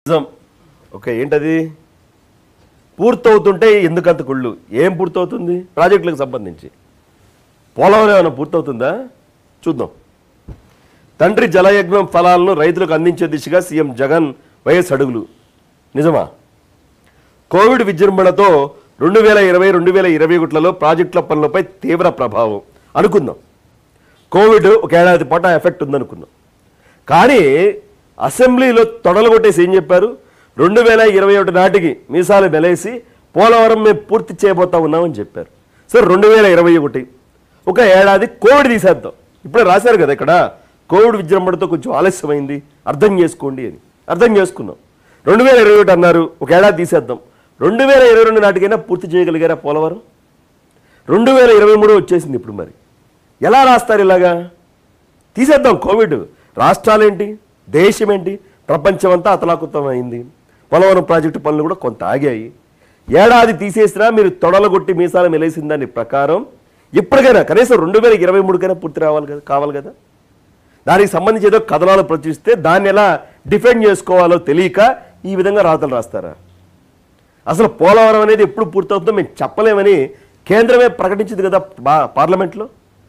నిజం ఓకే ఏంటది పూర్తవుతుంటే ఎందుకంత కుళ్ళు ఏం పూర్తవుతుంది ప్రాజెక్టులకు సంబంధించి పోలవరం ఏమైనా పూర్తవుతుందా చూద్దాం తండ్రి జలయజ్ఞం ఫలాలను రైతులకు అందించే దిశగా సీఎం జగన్ వైఎస్ అడుగులు నిజమా కోవిడ్ విజృంభణతో రెండు వేల ఇరవై రెండు వేల ఇరవై ఒకటిలలో ప్రాజెక్టుల పనులపై తీవ్ర ప్రభావం అనుకుందాం కోవిడ్ ఒక ఏడాది పాటు ఆ ఎఫెక్ట్ ఉందనుకుందాం కానీ అసెంబ్లీలో తొడలు కొట్టేసి ఏం చెప్పారు రెండు వేల ఇరవై ఒకటి నాటికి మీసాలు మెలేసి పోలవరం మేము పూర్తి చేయబోతా ఉన్నామని చెప్పారు సరే రెండు వేల ఇరవై ఒకటి ఒక ఏడాది కోవిడ్ తీసేద్దాం ఇప్పుడే రాశారు కదా ఇక్కడ కోవిడ్ విజృంభణతో కొంచెం ఆలస్యమైంది అర్థం చేసుకోండి అని అర్థం చేసుకున్నాం రెండు వేల ఇరవై ఒకటి అన్నారు ఒక ఏడాది తీసేద్దాం రెండు వేల ఇరవై రెండు నాటికైనా పూర్తి చేయగలిగారా పోలవరం రెండు వేల ఇరవై మూడు వచ్చేసింది ఇప్పుడు మరి ఎలా రాస్తారు ఇలాగా తీసేద్దాం కోవిడ్ రాష్ట్రాలేంటి దేశం ఏంటి ప్రపంచమంతా అతలాకుతం అయింది పోలవరం ప్రాజెక్టు పనులు కూడా కొంత ఆగాయి ఏడాది తీసేసినా మీరు తొడలగొట్టి మీసాల మెలేసిన దాని ప్రకారం ఇప్పటికైనా కనీసం రెండు వేల ఇరవై మూడుకైనా పూర్తి రావాలి కదా కావాలి కదా దానికి సంబంధించి ఏదో కథనాలు ప్రచురిస్తే దాన్ని ఎలా డిఫెండ్ చేసుకోవాలో తెలియక ఈ విధంగా రాతలు రాస్తారా అసలు పోలవరం అనేది ఎప్పుడు పూర్తవుతుందో మేము చెప్పలేమని కేంద్రమే ప్రకటించింది కదా బా- పార్లమెంట్లో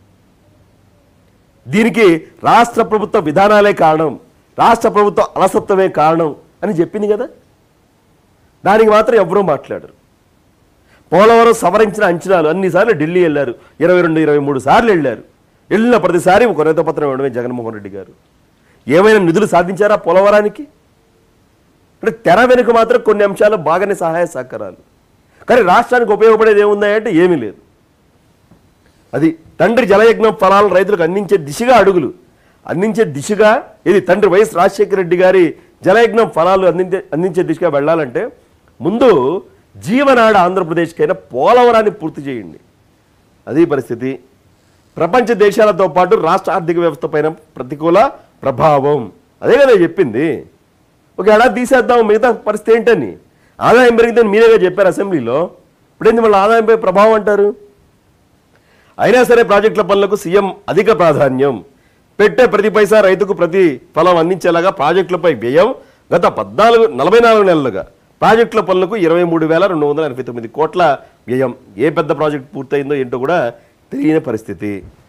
దీనికి రాష్ట్ర ప్రభుత్వ విధానాలే కారణం రాష్ట్ర ప్రభుత్వ అలసత్వమే కారణం అని చెప్పింది కదా దానికి మాత్రం ఎవరూ మాట్లాడరు పోలవరం సవరించిన అంచనాలు అన్నిసార్లు ఢిల్లీ వెళ్ళారు ఇరవై రెండు ఇరవై మూడు సార్లు వెళ్ళారు వెళ్ళిన ప్రతిసారి ఒక పత్రం ఇవ్వడమే జగన్మోహన్ రెడ్డి గారు ఏమైనా నిధులు సాధించారా పోలవరానికి అంటే తెర వెనుక మాత్రం కొన్ని అంశాలు బాగానే సహాయ సహకారాలు కానీ రాష్ట్రానికి ఉపయోగపడేది ఏముందా అంటే ఏమీ లేదు అది తండ్రి జలయజ్ఞం ఫలాలను రైతులకు అందించే దిశగా అడుగులు అందించే దిశగా ఇది తండ్రి వైఎస్ రాజశేఖర రెడ్డి గారి జలయజ్ఞం ఫలాలు అందించే అందించే దిశగా వెళ్ళాలంటే ముందు జీవనాడ ఆంధ్రప్రదేశ్కైనా పోలవరాన్ని పూర్తి చేయండి అది పరిస్థితి ప్రపంచ దేశాలతో పాటు రాష్ట్ర ఆర్థిక వ్యవస్థ పైన ప్రతికూల ప్రభావం అదే కదా చెప్పింది ఒక ఏడాది తీసేద్దాం మిగతా పరిస్థితి ఏంటని ఆదాయం పెరిగిందని మీరేగా చెప్పారు అసెంబ్లీలో ఇప్పుడేంది మళ్ళీ ఆదాయంపై ప్రభావం అంటారు అయినా సరే ప్రాజెక్టుల పనులకు సీఎం అధిక ప్రాధాన్యం పెట్టే ప్రతి పైసా రైతుకు ప్రతి ఫలం అందించేలాగా ప్రాజెక్టులపై వ్యయం గత పద్నాలుగు నలభై నాలుగు నెలలుగా ప్రాజెక్టుల పనులకు ఇరవై మూడు వేల రెండు వందల ఎనభై తొమ్మిది కోట్ల వ్యయం ఏ పెద్ద ప్రాజెక్ట్ పూర్తయిందో ఏంటో కూడా తెలియని పరిస్థితి